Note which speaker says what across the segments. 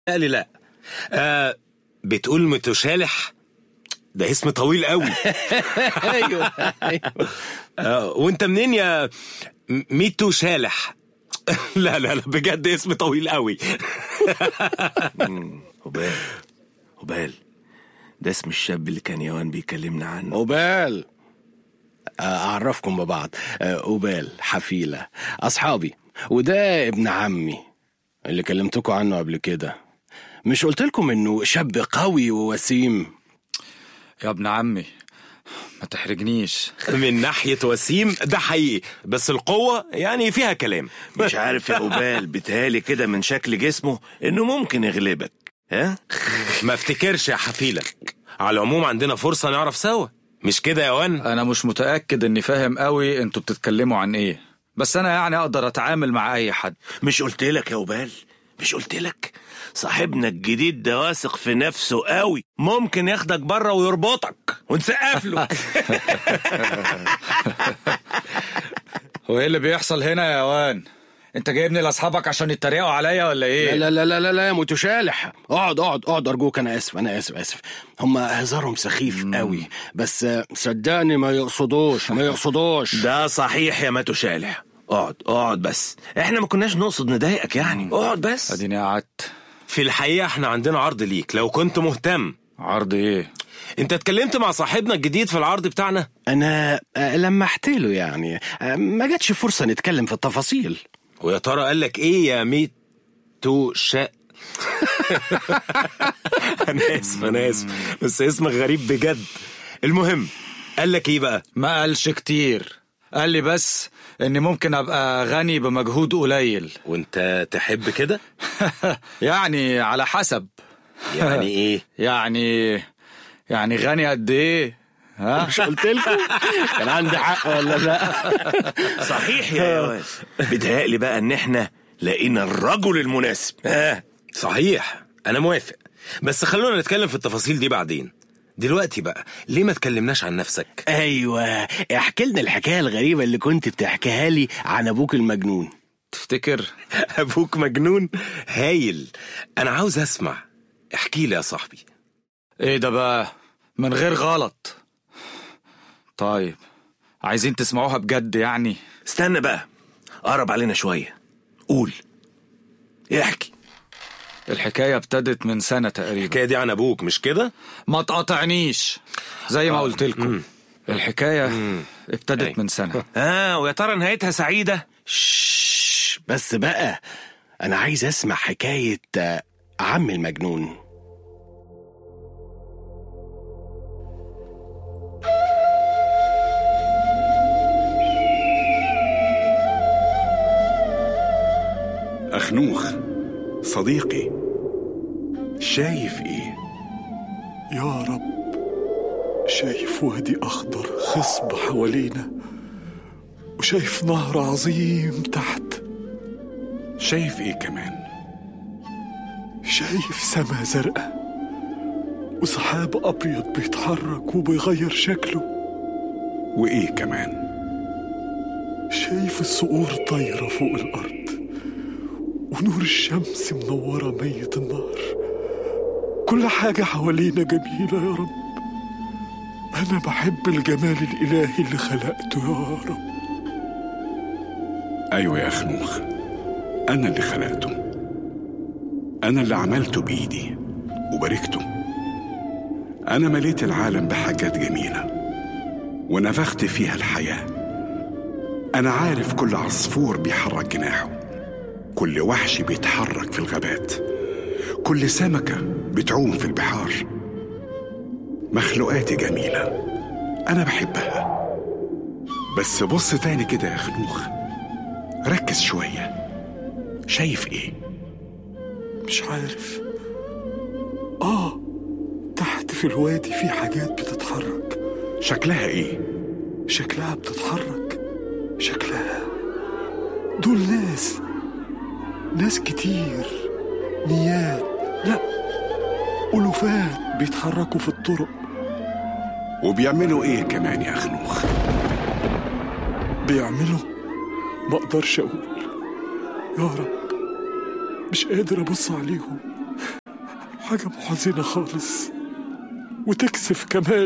Speaker 1: لا لي لا آه بتقول متشالح ده اسم طويل قوي
Speaker 2: ايوه ايوه
Speaker 1: آه وانت منين يا م- ميتو شالح لا لا لا بجد اسم طويل قوي
Speaker 3: هبال هبال ده اسم الشاب اللي كان يوان بيكلمنا عنه
Speaker 2: أوبال آه، أعرفكم ببعض آه، أوبال حفيلة أصحابي وده ابن عمي اللي كلمتكم عنه قبل كده مش قلت لكم إنه شاب قوي ووسيم
Speaker 4: يا ابن عمي ما تحرجنيش
Speaker 1: من ناحية وسيم ده حقيقي بس القوة يعني فيها كلام
Speaker 3: مش عارف يا هبال بيتهيألي كده من شكل جسمه انه ممكن يغلبك ها
Speaker 1: ما افتكرش يا حفيلة على العموم عندنا فرصة نعرف سوا مش كده يا وان
Speaker 4: انا مش متاكد اني فاهم قوي انتوا بتتكلموا عن ايه بس انا يعني اقدر اتعامل مع اي حد
Speaker 3: مش قلت لك يا هبال مش قلت لك صاحبنا الجديد ده واثق في نفسه قوي ممكن ياخدك بره ويربطك ونسقف له
Speaker 4: هو ايه اللي بيحصل هنا يا وان انت جايبني لاصحابك عشان يتريقوا عليا ولا ايه
Speaker 2: لا لا لا لا لا يا متشالح اقعد اقعد اقعد أرجوك أنا آسف أنا آسف آسف هم هزارهم سخيف قوي بس آه، صدقني ما يقصدوش ما يقصدوش
Speaker 3: ده صحيح يا ماتو شالح اقعد اقعد بس احنا ما كناش نقصد نضايقك يعني اقعد بس
Speaker 4: اديني قعدت
Speaker 1: في الحقيقة احنا عندنا عرض ليك لو كنت مهتم
Speaker 4: عرض ايه
Speaker 1: انت اتكلمت مع صاحبنا الجديد في العرض بتاعنا
Speaker 2: أنا آه، لمحت له يعني آه، ما جاتش فرصة نتكلم في التفاصيل
Speaker 1: ويا ترى قال لك ايه يا ميتو شا انا اسف انا اسف بس اسمك غريب بجد المهم قال لك ايه بقى
Speaker 4: ما قالش كتير قال لي بس اني ممكن ابقى غني بمجهود قليل
Speaker 1: وانت تحب كده
Speaker 4: يعني على حسب
Speaker 1: يعني ايه
Speaker 4: يعني يعني غني قد ايه ها
Speaker 2: مش قلت لكم كان عندي حق ولا لا
Speaker 3: صحيح يا يوان بيتهيألي بقى ان احنا لقينا الرجل المناسب ها
Speaker 1: صحيح انا موافق بس خلونا نتكلم في التفاصيل دي بعدين دلوقتي بقى ليه ما تكلمناش عن نفسك
Speaker 2: ايوه احكي لنا الحكايه الغريبه اللي كنت بتحكيها لي عن ابوك المجنون
Speaker 4: تفتكر
Speaker 1: ابوك مجنون هايل انا عاوز اسمع احكي لي يا صاحبي
Speaker 4: ايه ده بقى من غير غلط طيب عايزين تسمعوها بجد يعني
Speaker 3: استنى بقى قرب علينا شوية قول احكي
Speaker 4: الحكاية ابتدت من سنة تقريبا
Speaker 1: الحكايه دي عن ابوك مش كده
Speaker 4: ما تقاطعنيش زي ما قلت لكم الحكاية ابتدت
Speaker 1: أي.
Speaker 4: من سنة
Speaker 3: اه ويا ترى نهايتها سعيدة
Speaker 2: شش بس بقى انا عايز اسمع حكايه آه، عم المجنون
Speaker 5: أخنوخ صديقي شايف إيه؟
Speaker 6: يا رب شايف وادي أخضر خصب حوالينا وشايف نهر عظيم تحت
Speaker 5: شايف إيه كمان؟
Speaker 6: شايف سما زرقاء وسحاب أبيض بيتحرك وبيغير شكله
Speaker 5: وإيه كمان؟
Speaker 6: شايف الصقور طايرة فوق الأرض ونور الشمس منورة مية النهر كل حاجة حوالينا جميلة يا رب أنا بحب الجمال الإلهي اللي خلقته يا رب
Speaker 5: أيوة يا أخنوخ أنا اللي خلقته أنا اللي عملته بإيدي وباركته أنا مليت العالم بحاجات جميلة ونفخت فيها الحياة أنا عارف كل عصفور بيحرك جناحه كل وحش بيتحرك في الغابات كل سمكة بتعوم في البحار مخلوقاتي جميلة أنا بحبها بس بص تاني كده يا خنوخ ركز شوية شايف ايه؟
Speaker 6: مش عارف آه تحت في الوادي في حاجات بتتحرك
Speaker 5: شكلها ايه؟
Speaker 6: شكلها بتتحرك شكلها دول ناس ناس كتير ميات لا ألوفات بيتحركوا في الطرق
Speaker 5: وبيعملوا ايه كمان يا خنوخ؟
Speaker 6: بيعملوا ما اقدرش اقول يا رب مش قادر ابص عليهم حاجة محزنة خالص وتكسف كمان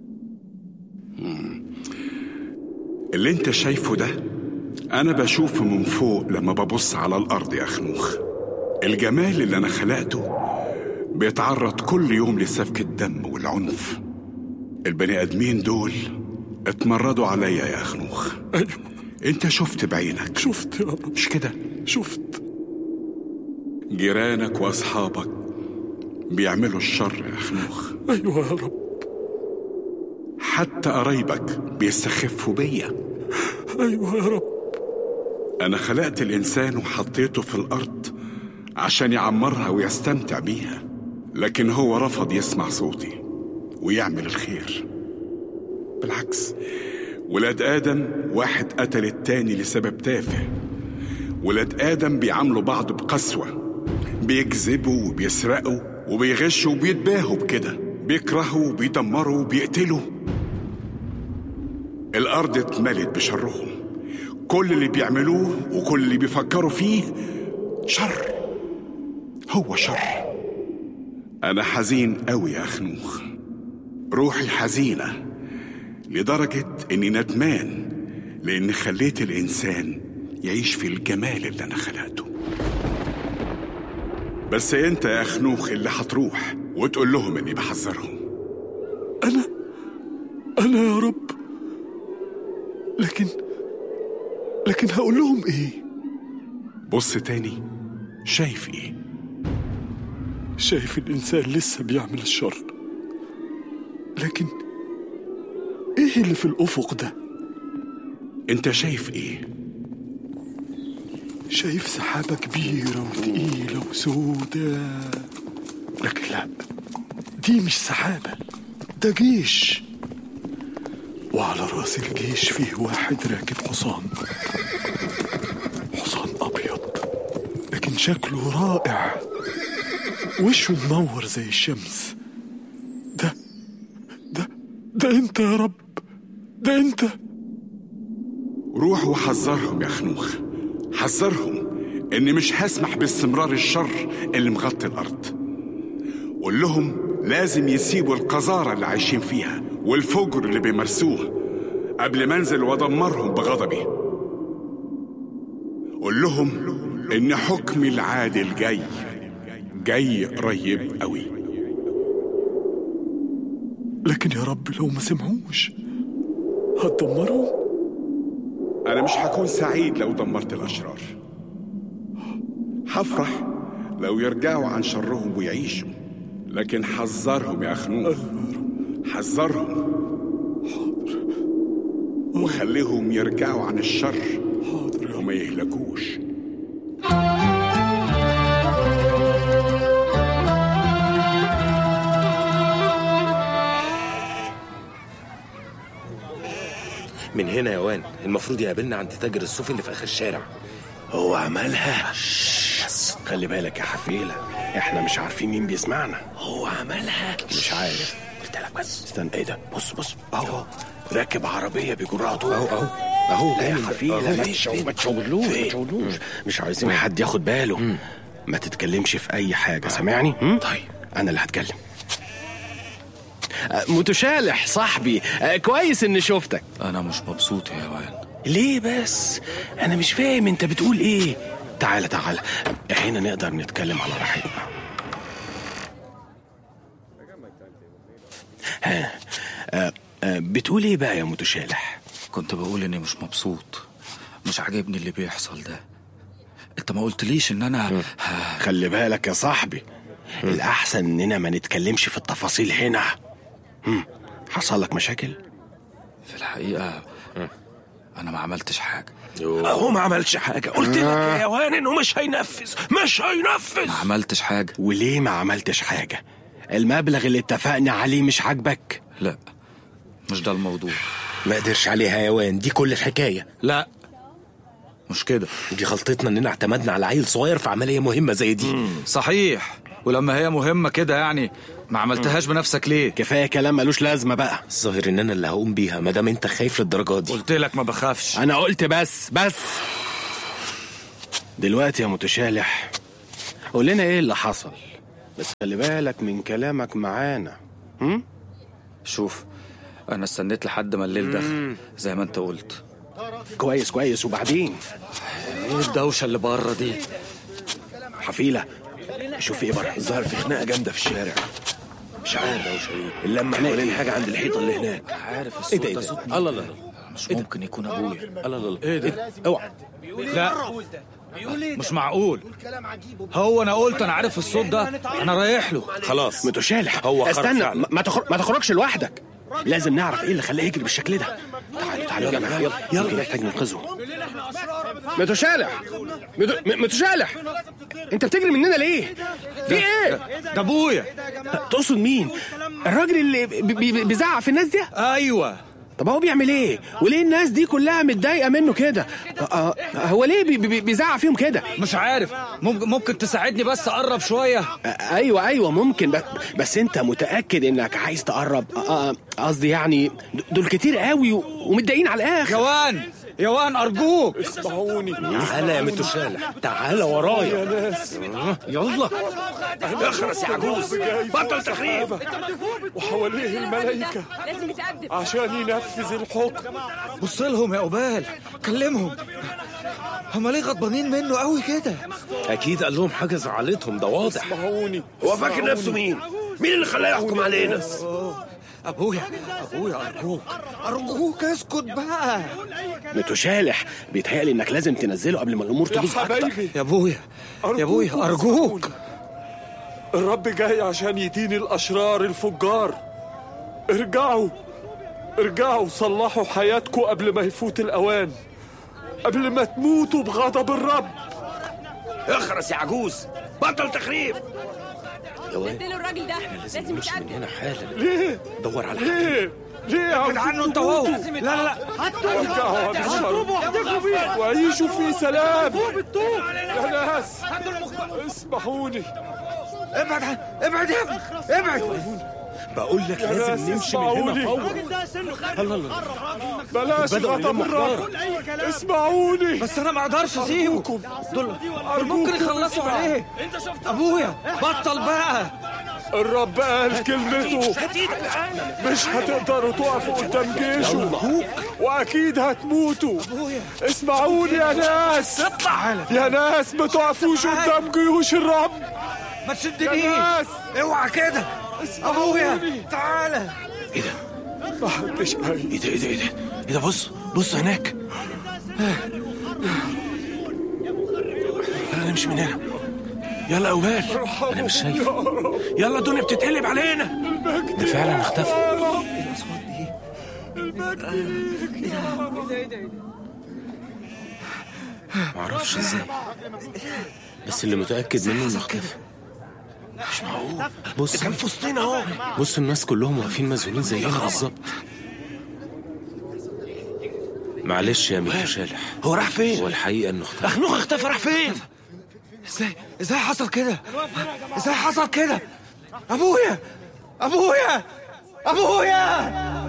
Speaker 5: اللي انت شايفه ده انا بشوفه من فوق لما ببص على الارض يا خنوخ الجمال اللي انا خلقته بيتعرض كل يوم لسفك الدم والعنف البني ادمين دول اتمردوا عليا يا خنوخ
Speaker 6: أيوة
Speaker 5: انت شفت بعينك
Speaker 6: شفت يا رب
Speaker 5: مش كده
Speaker 6: شفت
Speaker 5: جيرانك واصحابك بيعملوا الشر يا خنوخ
Speaker 6: أيوة يا رب
Speaker 5: حتى قرايبك بيستخفوا بيا
Speaker 6: أيوة يا رب
Speaker 5: أنا خلقت الإنسان وحطيته في الأرض عشان يعمرها ويستمتع بيها لكن هو رفض يسمع صوتي ويعمل الخير بالعكس ولاد آدم واحد قتل التاني لسبب تافه ولاد آدم بيعاملوا بعض بقسوة بيكذبوا وبيسرقوا وبيغشوا وبيتباهوا بكده بيكرهوا وبيدمروا وبيقتلوا الأرض اتملت بشرهم كل اللي بيعملوه وكل اللي بيفكروا فيه شر هو شر أنا حزين أوي يا خنوخ روحي حزينة لدرجة إني ندمان لأن خليت الإنسان يعيش في الجمال اللي أنا خلقته بس أنت يا خنوخ اللي هتروح وتقول لهم إني بحذرهم
Speaker 6: أنا أنا يا رب لكن لكن هقول لهم إيه
Speaker 5: بص تاني شايف إيه
Speaker 6: شايف الإنسان لسه بيعمل الشر لكن إيه اللي في الأفق ده
Speaker 5: أنت شايف إيه
Speaker 6: شايف سحابة كبيرة وتقيلة وسودة لكن لا دي مش سحابة ده جيش وعلى راس الجيش فيه واحد راكب حصان حصان أبيض لكن شكله رائع وشه منور زي الشمس ده ده ده انت يا رب ده انت
Speaker 5: روح وحذرهم يا خنوخ حذرهم اني مش هسمح باستمرار الشر اللي مغطي الارض قول لهم لازم يسيبوا القذارة اللي عايشين فيها والفجر اللي بيمارسوه قبل ما انزل وادمرهم بغضبي قول لهم ان حكمي العادل جاي جاي قريب قوي
Speaker 6: لكن يا رب لو ما سمعوش هتدمرهم
Speaker 5: انا مش هكون سعيد لو دمرت الاشرار هفرح لو يرجعوا عن شرهم ويعيشوا لكن حذرهم يا خنوخ حذرهم وخليهم يرجعوا عن الشر
Speaker 6: حاضر يا
Speaker 5: وما يهلكوش
Speaker 1: من هنا يا وان المفروض يقابلنا عند تاجر الصوف اللي في اخر الشارع
Speaker 2: هو عملها بس خلي بالك يا حفيلة احنا مش عارفين مين بيسمعنا
Speaker 3: هو عملها
Speaker 2: مش عارف قلت لك بس استنى ايه ده بص بص اهو راكب عربية بيجرها طول
Speaker 1: اهو اهو اهو
Speaker 2: لا يا
Speaker 1: جاي.
Speaker 2: حفيلة
Speaker 1: أهو.
Speaker 2: ما تشو- ما تشوفلوش ما تشوفلوش مش عايزين حد ياخد باله ما تتكلمش في اي حاجة سامعني هم؟
Speaker 1: طيب.
Speaker 2: انا اللي هتكلم آه، متشالح صاحبي آه، كويس اني شفتك
Speaker 4: انا مش مبسوط يا وان
Speaker 2: ليه بس انا مش فاهم انت بتقول ايه تعالى تعالى هنا نقدر نتكلم على راحتنا ها آه، آه، بتقول ايه بقى يا متشالح
Speaker 4: كنت بقول اني مش مبسوط مش عاجبني اللي بيحصل ده انت ما قلتليش ان انا
Speaker 2: خلي بالك يا صاحبي الاحسن اننا ما نتكلمش في التفاصيل هنا هم، حصل لك مشاكل
Speaker 4: في الحقيقة انا ما عملتش حاجة
Speaker 3: هو ما عملش حاجة قلت لك يا يوان انه مش هينفذ مش هينفذ
Speaker 4: ما عملتش حاجة
Speaker 2: وليه ما عملتش حاجة المبلغ اللي اتفقنا عليه مش عاجبك
Speaker 4: لا مش ده الموضوع
Speaker 1: ما قدرش عليها يا وان دي كل الحكايه
Speaker 4: لا مش كده
Speaker 1: دي غلطتنا اننا اعتمدنا على عيل صغير في عمليه مهمه زي دي
Speaker 4: صحيح ولما هي مهمة كده يعني ما عملتهاش بنفسك ليه
Speaker 2: كفاية كلام ملوش لازمة بقى
Speaker 1: الظاهر ان انا اللي هقوم بيها ما دام انت خايف للدرجه دي
Speaker 4: قلت لك ما بخافش
Speaker 2: انا قلت بس بس دلوقتي يا متشالح قول لنا ايه اللي حصل بس خلي بالك من كلامك معانا هم؟
Speaker 4: شوف انا استنيت لحد ما الليل دخل زي ما انت قلت
Speaker 2: كويس كويس وبعدين
Speaker 4: ايه الدوشه اللي بره دي
Speaker 2: حفيلة شوف ايه بره
Speaker 3: الظاهر في خناقه جامده في الشارع مش عارف يا شريف اللمه حوالين حاجه عند الحيطه اللي هناك
Speaker 4: عارف الصوت
Speaker 2: ايه ده ايه
Speaker 4: ده
Speaker 2: ده
Speaker 4: صوت
Speaker 2: الله الله الله
Speaker 4: مش ممكن يكون ابويا
Speaker 2: الله الله ايه ده اوعى
Speaker 4: لا مش معقول هو انا قلت انا عارف الصوت ده انا رايح له
Speaker 1: خلاص
Speaker 2: متشالح
Speaker 1: هو خرج
Speaker 2: استنى
Speaker 1: فعلا.
Speaker 2: ما, ما, تخرج ما تخرجش لوحدك لازم نعرف ايه اللي خلاه يجري بالشكل ده تعالوا تعالوا يا جماعه يلا يلا نحتاج ننقذه متشالح مت- م- متشالح انت بتجري مننا ليه؟ في ايه؟
Speaker 4: ده ابويا
Speaker 2: تقصد مين؟ الراجل اللي بي- بي- بيزعق في الناس دي؟
Speaker 4: ايوه
Speaker 2: طب هو بيعمل ايه؟ وليه الناس دي كلها متضايقه منه كده؟ آه، آه، هو ليه بي- بي- بيزعق فيهم كده؟
Speaker 4: مش عارف ممكن ممكن تساعدني بس اقرب شويه
Speaker 2: آه، ايوه ايوه ممكن بس, بس انت متاكد انك عايز تقرب آه، آه، قصدي يعني دول كتير قوي و- ومتضايقين على الاخر
Speaker 4: يوان يوان ارجوك
Speaker 6: اسمعوني
Speaker 1: تعالى يا متشالح تعالى ورايا
Speaker 6: يا ناس
Speaker 1: يلا
Speaker 3: اخرس يا عجوز بطل تخريف
Speaker 6: وحواليه الملائكة
Speaker 7: لازم يتقدم
Speaker 6: عشان ينفذ الحكم
Speaker 4: بص لهم يا قبال كلمهم هما ليه غضبانين منه قوي كده
Speaker 1: اكيد قال لهم حاجه زعلتهم ده واضح
Speaker 6: اسمعوني
Speaker 3: هو فاكر نفسه مين مين اللي خلاه يحكم علينا
Speaker 4: ابويا ابويا ارجوك ارجوك اسكت بقى
Speaker 2: متشالح بيتهيألي انك لازم تنزله قبل ما الامور
Speaker 6: يا
Speaker 2: تبوظ اكتر
Speaker 6: حبايبي
Speaker 4: يا ابويا يا ابويا
Speaker 6: أرجوكم
Speaker 4: ارجوك
Speaker 6: اسمعوني. الرب جاي عشان يدين الأشرار الفجار ارجعوا ارجعوا صلحوا حياتكم قبل ما يفوت الأوان قبل ما تموتوا بغضب الرب
Speaker 3: اخرس يا عجوز بطل تخريف
Speaker 7: نزلوا الراجل ده لازم يتقدم
Speaker 1: هنا حالا
Speaker 6: ليه؟
Speaker 1: دور على
Speaker 6: ليه؟ ليه
Speaker 4: ابعد عنه انت وهو
Speaker 6: تموتوا؟
Speaker 4: لا لا لا
Speaker 6: ارجعوا عن الشر وعيشوا في سلام يا ناس اسمحوني
Speaker 4: ابعد عن- ابعد يا ابني ابعد
Speaker 1: بقول لك
Speaker 6: يا ناس
Speaker 1: لازم نمشي من هنا
Speaker 6: اسمعوني.
Speaker 1: فورا الله الله
Speaker 6: بلاش
Speaker 1: بدأوا
Speaker 6: غضب
Speaker 1: يلموا
Speaker 6: الرب اسمعوني
Speaker 4: بس انا ما اقدرش اسيبه دول دول ممكن يخلصوا عليه ابويا بطل بقى
Speaker 6: الرب قال كلمته مش هتقدروا تقفوا قدام جيشه واكيد هتموتوا اسمعوني يا ناس يا ناس ما تقفوش قدام جيوش الرب
Speaker 4: ما
Speaker 6: يا
Speaker 4: تشدنيش
Speaker 6: ناس
Speaker 4: اوعى كده ابويا تعالى
Speaker 6: ما حدش قايل
Speaker 3: ايه ده ايه ده ايه ده ايه ده بص بص هناك يلا نمشي من هنا يلا يا قبال
Speaker 6: انا
Speaker 3: مش شايف. يلا الدنيا بتتقلب علينا ده فعلا اختفى
Speaker 1: معرفش ازاي بس اللي متاكد منه انه اختفى
Speaker 3: مش معقول
Speaker 1: بص
Speaker 3: كان في وسطنا اهو
Speaker 1: بص الناس كلهم واقفين مذهولين زينا بالظبط معلش يا متشالح
Speaker 3: هو راح فين
Speaker 1: هو الحقيقه انه اختفى
Speaker 3: اخنوخ اختفى راح فين
Speaker 4: ازاي ازاي حصل كده ازاي حصل كده ابويا ابويا ابويا